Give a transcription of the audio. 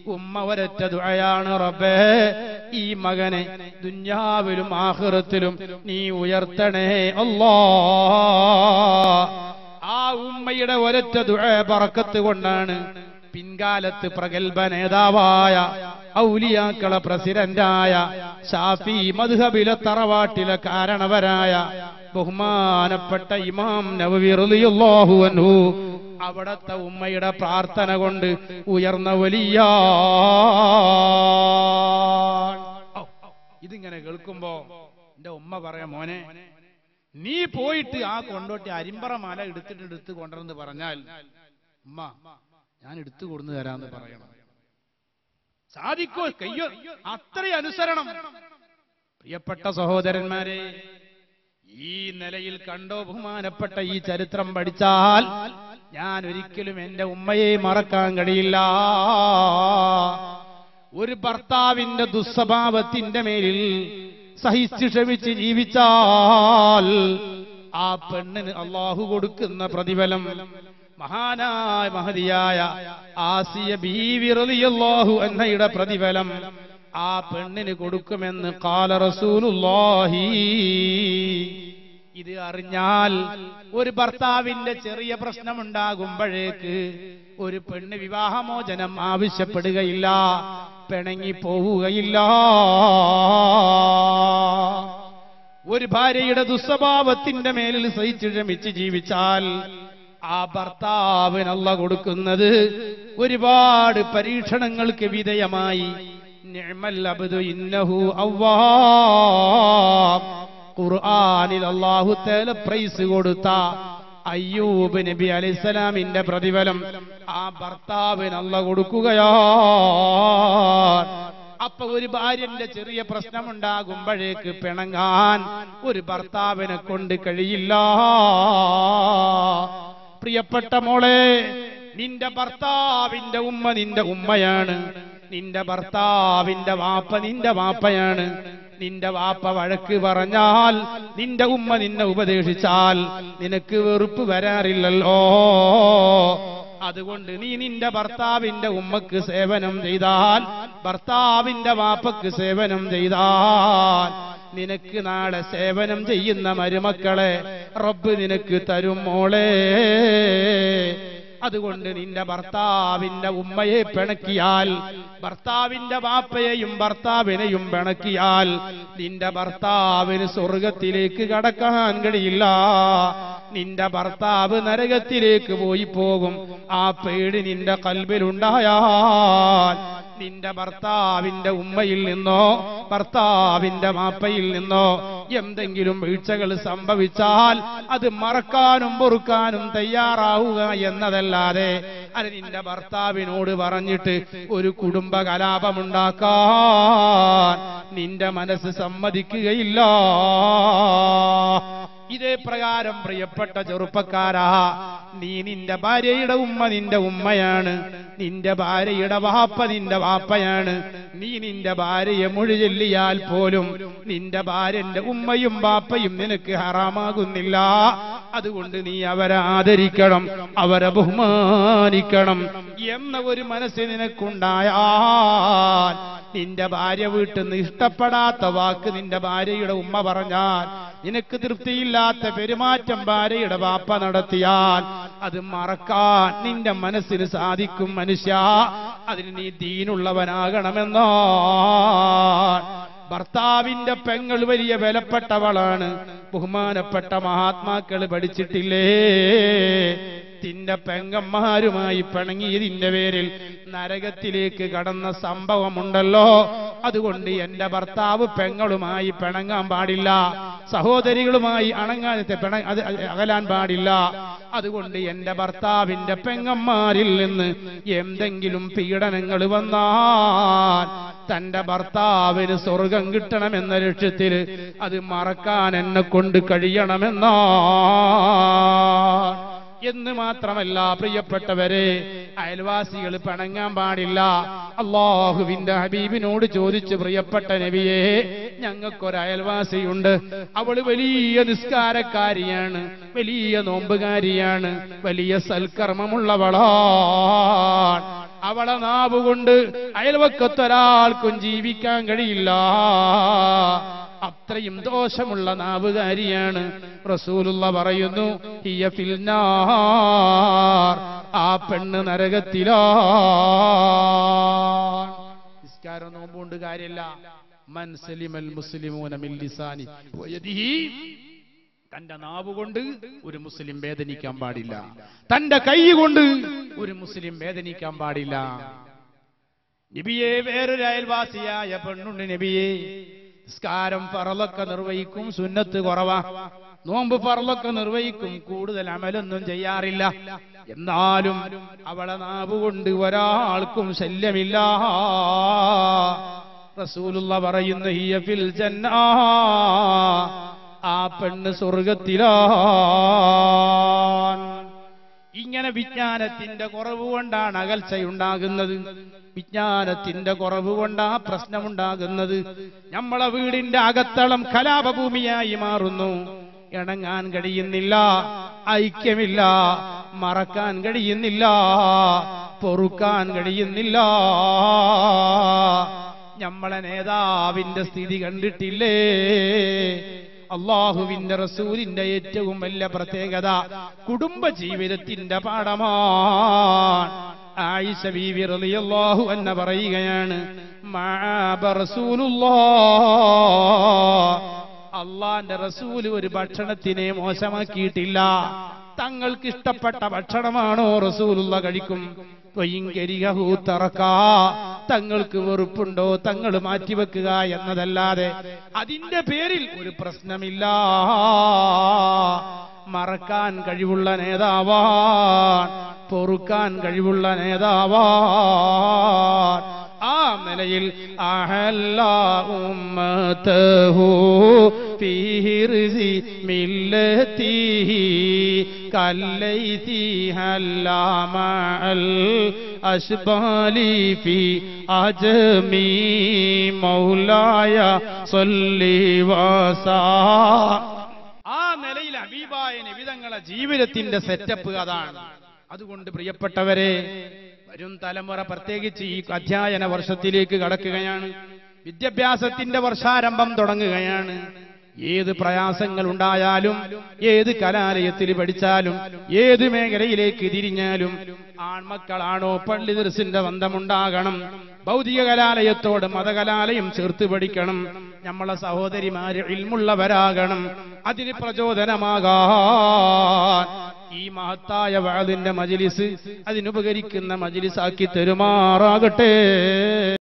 ഉമ്മ ഒരൊറ്റ ദുആയാണ് റബ്ബേ ഈ മകനെ ദുന്യാവിലും ആഖിറത്തിലും നീ ഉയർത്തണേ അല്ലാ ആ ഉമ്മയുടെ ഒരൊറ്റ ദുആ ബറക്കത്ത് കൊണ്ടാണ് പിൻകാലത്ത് പ്രഗത്ഭ നേതാവായ ഔലിയാക്കളെ പ്രസിഡന്റായ ഷാഫി മദ്ഹബിലെ തറവാട്ടിലെ കാരണവരായ ബഹുമാനപ്പെട്ട ഇമാം നവവി റളിയല്ലാഹു അൻഹു അവിടത്തെ ഉമ്മയുടെ പ്രാർത്ഥന കൊണ്ട് ഉയർന്ന വലിയ ഇതിങ്ങനെ കേൾക്കുമ്പോ എന്റെ ഉമ്മ പറയാ മോനെ നീ പോയിട്ട് ആ കൊണ്ടോട്ടി അരിമ്പറ മാല എടുത്തിട്ട് എടുത്ത് കൊണ്ടുവന്ന് പറഞ്ഞാൽ ഉമ്മ ഞാൻ എടുത്തു കൊടുന്നു തരാന്ന് പറയണം സാധിക്കോ കയ്യോ അത്ര അനുസരണം പ്രിയപ്പെട്ട സഹോദരന്മാരെ ഈ നിലയിൽ കണ്ടോ ബഹുമാനപ്പെട്ട ഈ ചരിത്രം പഠിച്ചാൽ ഞാൻ ഒരിക്കലും എന്റെ ഉമ്മയെ മറക്കാൻ കഴിയില്ല ഒരു ഭർത്താവിന്റെ ദുസ്വഭാവത്തിന്റെ മേലിൽ സഹിച്ചു ക്ഷമിച്ച് ജീവിച്ചാൽ ആ പെണ്ണിന് അള്ളാഹു കൊടുക്കുന്ന പ്രതിഫലം മഹാനായ മഹതിയായ ആസിയ ബീവി റളിയല്ലാഹു അൻഹയുടെ പ്രതിഫലം ആ പെണ്ണിന് കൊടുക്കുമെന്ന് കാല റസൂലുള്ളാഹി ഇത് അറിഞ്ഞാൽ ഒരു ഭർത്താവിന്റെ ചെറിയ പ്രശ്നമുണ്ടാകുമ്പോഴേക്ക് ഒരു പെണ്ണ് വിവാഹമോചനം ആവശ്യപ്പെടുകയില്ല പിണങ്ങി പോവുകയില്ല ഒരു ഭാര്യയുടെ ദുസ്വഭാവത്തിന്റെ മേലിൽ സഹിച്ചു ക്ഷമിച്ച് ജീവിച്ചാൽ ആ ഭർത്താവിനല്ല കൊടുക്കുന്നത് ഒരുപാട് പരീക്ഷണങ്ങൾക്ക് വിധേയമായി നിഅമൽ അബ്ദു ഇന്നഹു അവ്വാബ് ഖുർആനിൽ അല്ലാഹു തആല പ്രൈസ് കൊടുത്ത അയ്യൂബ് നബി അലൈഹിസ്സലാമിന്റെ പ്രതിഫലം ആ ഭർത്താവിന് അല്ല കൊടുക്കുകയാ അപ്പൊ ഒരു ഭാര്യന്റെ ചെറിയ പ്രശ്നമുണ്ടാകുമ്പോഴേക്ക് പിണങ്ങാൻ ഒരു ഭർത്താവിനെ കൊണ്ട് കഴിയില്ല പ്രിയപ്പെട്ട മോളെ നിന്റെ ഭർത്താവിന്റെ ഉമ്മ നിന്റെ ഉമ്മയാണ് നിന്റെ ഭർത്താവിന്റെ വാപ്പ നിന്റെ വാപ്പയാണ് നിന്റെ വാപ്പ വഴക്ക് പറഞ്ഞാൽ നിന്റെ ഉമ്മ നിന്നെ ഉപദേശിച്ചാൽ നിനക്ക് വെറുപ്പ് വരാറില്ലല്ലോ അതുകൊണ്ട് നീ നിന്റെ ഭർത്താവിന്റെ ഉമ്മക്ക് സേവനം ചെയ്താൽ ഭർത്താവിന്റെ വാപ്പക്ക് സേവനം ചെയ്താൽ നിനക്ക് നാളെ സേവനം ചെയ്യുന്ന മരുമക്കളെ റബ്ബ് നിനക്ക് തരും മോളെ അതുകൊണ്ട് നിന്റെ ഭർത്താവിന്റെ ഉമ്മയെ പിണക്കിയാൽ ഭർത്താവിന്റെ വാപ്പയെയും ഭർത്താവിനെയും പിണക്കിയാൽ നിന്റെ ഭർത്താവിന് സ്വർഗത്തിലേക്ക് കടക്കാൻ കഴിയില്ല നിന്റെ ഭർത്താവ് നരകത്തിലേക്ക് പോയി പോകും ആ പേടി നിന്റെ കൽബിലുണ്ടായാൽ നിന്റെ ഭർത്താവിന്റെ ഉമ്മയിൽ നിന്നോ ഭർത്താവിന്റെ മാപ്പയിൽ നിന്നോ എന്തെങ്കിലും വീഴ്ചകൾ സംഭവിച്ചാൽ അത് മറക്കാനും പൊറുക്കാനും തയ്യാറാവുക എന്നതല്ലാതെ അത് നിന്റെ ഭർത്താവിനോട് പറഞ്ഞിട്ട് ഒരു കുടുംബ കലാപമുണ്ടാക്കാൻ നിന്റെ മനസ്സ് സമ്മതിക്കുകയില്ല ഇതേ പ്രകാരം പ്രിയപ്പെട്ട ചെറുപ്പക്കാരാ നീ നിന്റെ ഭാര്യയുടെ ഉമ്മ നിന്റെ ഉമ്മയാണ് നിന്റെ ഭാര്യയുടെ വാപ്പ നിന്റെ വാപ്പയാണ് നീ നിന്റെ ഭാര്യയെ മൊഴി ചൊല്ലിയാൽ പോലും നിന്റെ ഭാര്യന്റെ ഉമ്മയും വാപ്പയും നിനക്ക് ഹറാമാകുന്നില്ല അതുകൊണ്ട് നീ അവരെ ആദരിക്കണം അവരെ ബഹുമാനിക്കണം എന്ന ഒരു മനസ്സ് നിനക്കുണ്ടായാൽ നിന്റെ ഭാര്യ വീട്ടിൽ നിന്ന് ഇഷ്ടപ്പെടാത്ത വാക്ക് നിന്റെ ഭാര്യയുടെ ഉമ്മ പറഞ്ഞാൽ നിനക്ക് തൃപ്തിയില്ലാത്ത പെരുമാറ്റം ഭാര്യയുടെ വാപ്പ നടത്തിയാൽ അത് മറക്കാൻ നിന്റെ മനസ്സിന് സാധിക്കും മനുഷ്യ അതിന് നീ ദീനുള്ളവനാകണമെന്നോ ഭർത്താവിന്റെ പെങ്ങൾ വലിയ വിലപ്പെട്ടവളാണ് ബഹുമാനപ്പെട്ട മഹാത്മാക്കൾ പഠിച്ചിട്ടില്ലേ തിന്റെ പെങ്ങന്മാരുമായി പിണങ്ങിയതിന്റെ പേരിൽ നരകത്തിലേക്ക് കടന്ന സംഭവമുണ്ടല്ലോ അതുകൊണ്ട് എന്റെ ഭർത്താവ് പെങ്ങളുമായി പിണങ്ങാൻ പാടില്ല സഹോദരികളുമായി അണങ്ങാനത്തെ പിണ അത് അകലാൻ പാടില്ല അതുകൊണ്ട് എന്റെ ഭർത്താവിന്റെ പെങ്ങന്മാരിൽ നിന്ന് എന്തെങ്കിലും പീഡനങ്ങൾ വന്നാൽ തന്റെ ഭർത്താവിന് സ്വർഗം കിട്ടണമെന്ന ലക്ഷ്യത്തിൽ അത് മറക്കാൻ എന്നെ കൊണ്ട് കഴിയണമെന്നാ എന്ന് മാത്രമല്ല പ്രിയപ്പെട്ടവരെ അയൽവാസികൾ പിണങ്ങാൻ പാടില്ല അള്ളാഹുവിന്റെ ഹബീബിനോട് ചോദിച്ചു പ്രിയപ്പെട്ട നബിയെ ഞങ്ങൾക്കൊരു അയൽവാസിയുണ്ട് അവള് വലിയ നിസ്കാരക്കാരിയാണ് വലിയ നോമ്പുകാരിയാണ് വലിയ സൽക്കർമ്മമുള്ളവളാണ് അവളെ നാവ് കൊണ്ട് അയൽവക്കത്തൊരാൾക്കും ജീവിക്കാൻ കഴിയില്ല അത്രയും ദോഷമുള്ള നാവുകാരിയാണ് റസൂലുള്ള പറയുന്നു ഹിയ ഫിൽനാർ ആ പെണ്ണ് നരകത്തിലാ നിസ്കാരം നോമ്പുകൊണ്ട് കാര്യമില്ല മൻസലിമൽ മുസ്ലിമൂന മിൻ ലിസാനി വയദിഹി തന്റെ നാവ് കൊണ്ട് ഒരു മുസ്ലിം വേദനിക്കാൻ പാടില്ല തന്റെ കൈ കൊണ്ട് ഒരു മുസ്ലിം വേദനിക്കാൻ പാടില്ല നബിയെ വേറൊരു അയൽവാസിയായ പെണ്ണുണ്ട് നബിയെ നിസ്കാരം പറലൊക്കെ നിർവഹിക്കും സുന്നത്ത് കുറവാ നോമ്പ് പറലൊക്കെ നിർവഹിക്കും കൂടുതൽ അമലൊന്നും ചെയ്യാറില്ല എന്നാലും അവളെ നാവ് കൊണ്ട് ഒരാൾക്കും ശല്യമില്ല റസൂലുള്ള പറയുന്നു ഹിയ ഫിൽ ജന്നാ ആ പെണ്ണ് സ്വർഗത്തിലാണ് ഇങ്ങനെ വിജ്ഞാനത്തിന്റെ കുറവ് കൊണ്ടാണ് അകൽച്ചയുണ്ടാകുന്നത് വിജ്ഞാനത്തിന്റെ കുറവ് കൊണ്ടാ പ്രശ്നമുണ്ടാകുന്നത് നമ്മളെ വീടിന്റെ അകത്തളം കലാപഭൂമിയായി മാറുന്നു ഇണങ്ങാൻ കഴിയുന്നില്ല ഐക്യമില്ല മറക്കാൻ കഴിയുന്നില്ല പൊറുക്കാൻ കഴിയുന്നില്ല നമ്മളെ നേതാവിന്റെ സ്ഥിതി കണ്ടിട്ടില്ലേ അള്ളാഹുവിന്റെ റസൂലിന്റെ ഏറ്റവും വലിയ പ്രത്യേകത കുടുംബ ജീവിതത്തിന്റെ പാഠമാണ് ആയിഷ ബീവി റളിയല്ലാഹു അന്ന പറയുകയാണ് മഅബ റസൂലുള്ളാഹ് അള്ളാന്റെ റസൂല് ഒരു ഭക്ഷണത്തിനെ മോശമാക്കിയിട്ടില്ല തങ്ങൾക്ക് ഇഷ്ടപ്പെട്ട ഭക്ഷണമാണോ റസൂലുള്ള കഴിക്കും ത്വയിങ്കരികഹൂ തറക്കാ തങ്ങൾക്ക് വെറുപ്പുണ്ടോ തങ്ങൾ മാറ്റിവെക്കുക എന്നതല്ലാതെ അതിന്റെ പേരിൽ ഒരു പ്രശ്നമില്ല മറക്കാൻ കഴിവുള്ള നേതാവാൻ പൊറുക്കാൻ കഴിവുള്ള നേതാവാൻ ആ നിലയിൽ അഹല്ല ഉമ്മതഹു ഫീഹിർസി മില്ലത്തിഹി കല്ലൈതി ഹല്ലാമൽ അശ്ബാലി ഫി അജ്മി മൗലായ സല്ലി വസാ ആ നിലയിൽ അബീബായ നിവിധങ്ങളെ ജീവിതത്തിന്റെ സെറ്റപ്പ് അതാണ് അതുകൊണ്ട് പ്രിയപ്പെട്ടവരെ വരും തലമുറ പ്രത്യേകിച്ച് ഈ അധ്യയന വർഷത്തിലേക്ക് കടക്കുകയാണ് വിദ്യാഭ്യാസത്തിന്റെ വർഷാരംഭം തുടങ്ങുകയാണ് ഏത് പ്രയാസങ്ങൾ ഉണ്ടായാലും ഏത് കലാലയത്തിൽ പഠിച്ചാലും ഏത് മേഖലയിലേക്ക് തിരിഞ്ഞാലും ആൺമക്കളാണോ പള്ളി ദർസിന്റെ ബന്ധമുണ്ടാകണം ഭൗതിക കലാലയത്തോട് മതകലാലയം ചേർത്ത് പഠിക്കണം നമ്മളെ സഹോദരിമാര് ഇൽമുള്ളവരാകണം അതിന് പ്രചോദനമാകാൻ ഈ മഹത്തായ വാതിന്റെ മജിലിസ് അതിനുപകരിക്കുന്ന മജിലിസാക്കി തെരുമാറാകട്ടെ